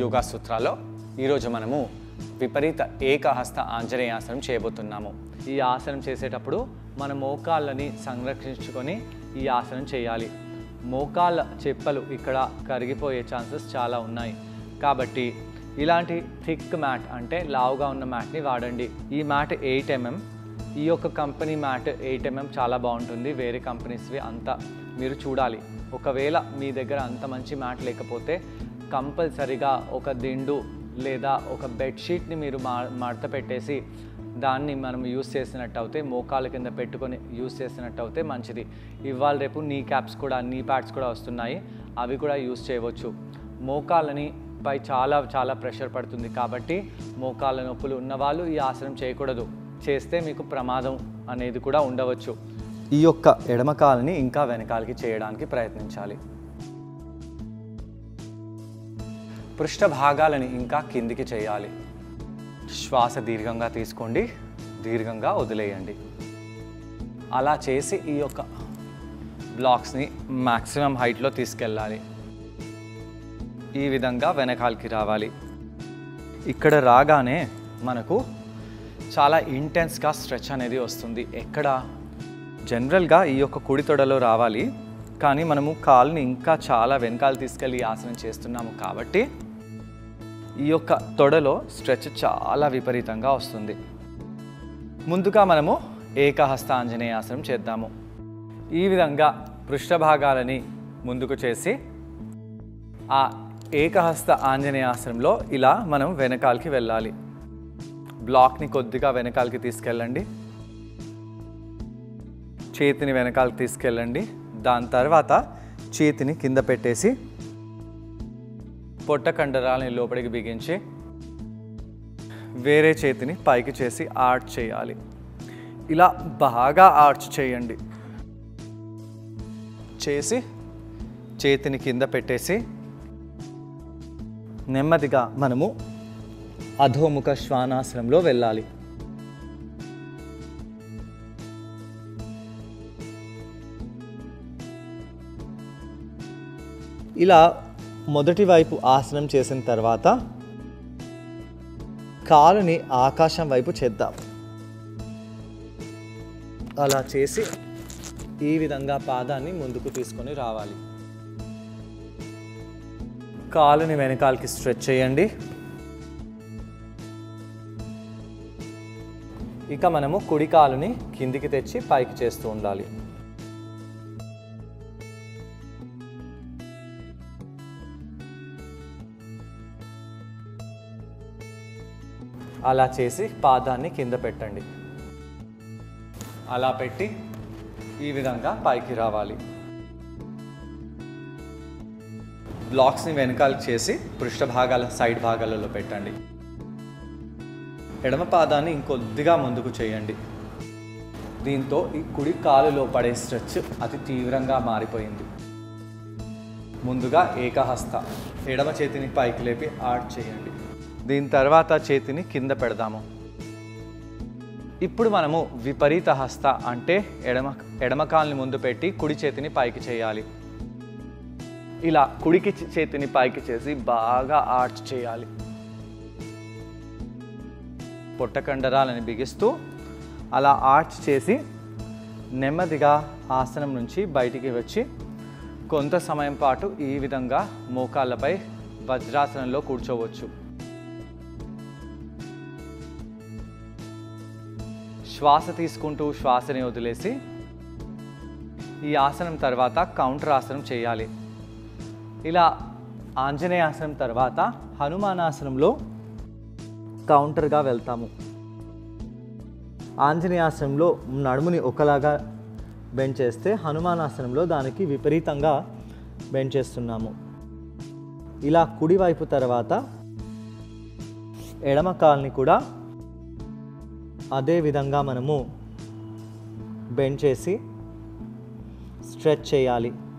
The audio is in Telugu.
యోగా సూత్రాల్లో ఈరోజు మనము విపరీత ఏకహస్త ఆంజనేయాసనం చేయబోతున్నాము ఈ ఆసనం చేసేటప్పుడు మన మోకాళ్ళని సంరక్షించుకొని ఈ ఆసనం చేయాలి మోకాళ్ళ చెప్పలు ఇక్కడ కరిగిపోయే ఛాన్సెస్ చాలా ఉన్నాయి కాబట్టి ఇలాంటి థిక్ మ్యాట్ అంటే లావుగా ఉన్న మ్యాట్ని వాడండి ఈ మ్యాట్ ఎయిట్ ఎంఎం ఈ యొక్క కంపెనీ మ్యాట్ ఎయిట్ ఎంఎం చాలా బాగుంటుంది వేరే కంపెనీస్వి అంతా మీరు చూడాలి ఒకవేళ మీ దగ్గర అంత మంచి మ్యాట్ లేకపోతే కంపల్సరిగా ఒక దిండు లేదా ఒక బెడ్షీట్ని మీరు మా మడత పెట్టేసి దాన్ని మనం యూస్ చేసినట్టు అయితే మోకాళ్ళ కింద పెట్టుకొని యూస్ చేసినట్టు అయితే మంచిది ఇవాళ రేపు నీ క్యాప్స్ కూడా నీ ప్యాడ్స్ కూడా వస్తున్నాయి అవి కూడా యూస్ చేయవచ్చు మోకాళ్ళని పై చాలా చాలా ప్రెషర్ పడుతుంది కాబట్టి మోకాళ్ళ నొప్పులు ఉన్నవాళ్ళు ఈ ఆసనం చేయకూడదు చేస్తే మీకు ప్రమాదం అనేది కూడా ఉండవచ్చు ఈ యొక్క ఎడమ కాలుని ఇంకా వెనకాలకి చేయడానికి ప్రయత్నించాలి పృష్ఠ భాగాలని ఇంకా కిందికి చేయాలి శ్వాస దీర్ఘంగా తీసుకోండి దీర్ఘంగా వదిలేయండి అలా చేసి ఈ యొక్క బ్లాక్స్ని మ్యాక్సిమం హైట్లో తీసుకెళ్ళాలి ఈ విధంగా వెనకాలకి రావాలి ఇక్కడ రాగానే మనకు చాలా ఇంటెన్స్గా స్ట్రెచ్ అనేది వస్తుంది ఎక్కడ జనరల్గా ఈ యొక్క కుడి తొడలో రావాలి కానీ మనము కాలుని ఇంకా చాలా వెనకాల తీసుకెళ్ళి ఈ ఆసనం చేస్తున్నాము కాబట్టి ఈ యొక్క తొడలో స్ట్రెచ్ చాలా విపరీతంగా వస్తుంది ముందుగా మనము ఏకహస్త ఆంజనేయాసనం చేద్దాము ఈ విధంగా పృష్ఠభాగాలని ముందుకు చేసి ఆ ఏకహస్త ఆంజనేయాసనంలో ఇలా మనం వెనకాలకి వెళ్ళాలి బ్లాక్ని కొద్దిగా వెనకాలకి తీసుకెళ్ళండి చేతిని వెనకాలకి తీసుకెళ్ళండి దాని తర్వాత చేతిని కింద పెట్టేసి పొట్ట కండరాలని లోపలికి బిగించి వేరే చేతిని పైకి చేసి ఆర్చ్ చేయాలి ఇలా బాగా ఆర్చ్ చేయండి చేసి చేతిని కింద పెట్టేసి నెమ్మదిగా మనము అధోముఖ శ్వానాసనంలో వెళ్ళాలి ఇలా మొదటి వైపు ఆసనం చేసిన తర్వాత కాలుని ఆకాశం వైపు చేద్దాం అలా చేసి ఈ విధంగా పాదాన్ని ముందుకు తీసుకొని రావాలి కాలుని వెనకాలకి స్ట్రెచ్ చేయండి ఇక మనము కుడి కాలుని కిందికి తెచ్చి పైకి చేస్తూ ఉండాలి అలా చేసి పాదాన్ని కింద పెట్టండి అలా పెట్టి ఈ విధంగా పైకి రావాలి బ్లాక్స్ని వెనకాలకి చేసి పృష్ఠ భాగాల సైడ్ భాగాలలో పెట్టండి ఎడమ పాదాన్ని ఇంకొద్దిగా ముందుకు చేయండి దీంతో ఈ కుడి కాలులో పడే స్ట్రెచ్ అతి తీవ్రంగా మారిపోయింది ముందుగా ఏకహస్త ఎడమ చేతిని పైకి లేపి ఆర్ట్ చేయండి దీని తర్వాత చేతిని కింద పెడదాము ఇప్పుడు మనము విపరీత హస్త అంటే ఎడమ ఎడమ కాల్ని ముందు పెట్టి కుడి చేతిని పైకి చేయాలి ఇలా కుడికి చేతిని పైకి చేసి బాగా ఆర్చ్ చేయాలి పొట్ట కండరాలని బిగిస్తూ అలా ఆర్చ్ చేసి నెమ్మదిగా ఆసనం నుంచి బయటికి వచ్చి కొంత సమయం పాటు ఈ విధంగా మోకాళ్ళపై వజ్రాసనంలో కూర్చోవచ్చు శ్వాస తీసుకుంటూ శ్వాసని వదిలేసి ఈ ఆసనం తర్వాత కౌంటర్ ఆసనం చేయాలి ఇలా ఆంజనేయాసనం తర్వాత హనుమానాసనంలో కౌంటర్గా వెళ్తాము ఆంజనేయాసనంలో నడుముని ఒకలాగా బెండ్ చేస్తే హనుమానాసనంలో దానికి విపరీతంగా బెండ్ చేస్తున్నాము ఇలా కుడివైపు తర్వాత ఎడమ కాల్ని కూడా అదే విధంగా మనము బెండ్ చేసి స్ట్రెచ్ చేయాలి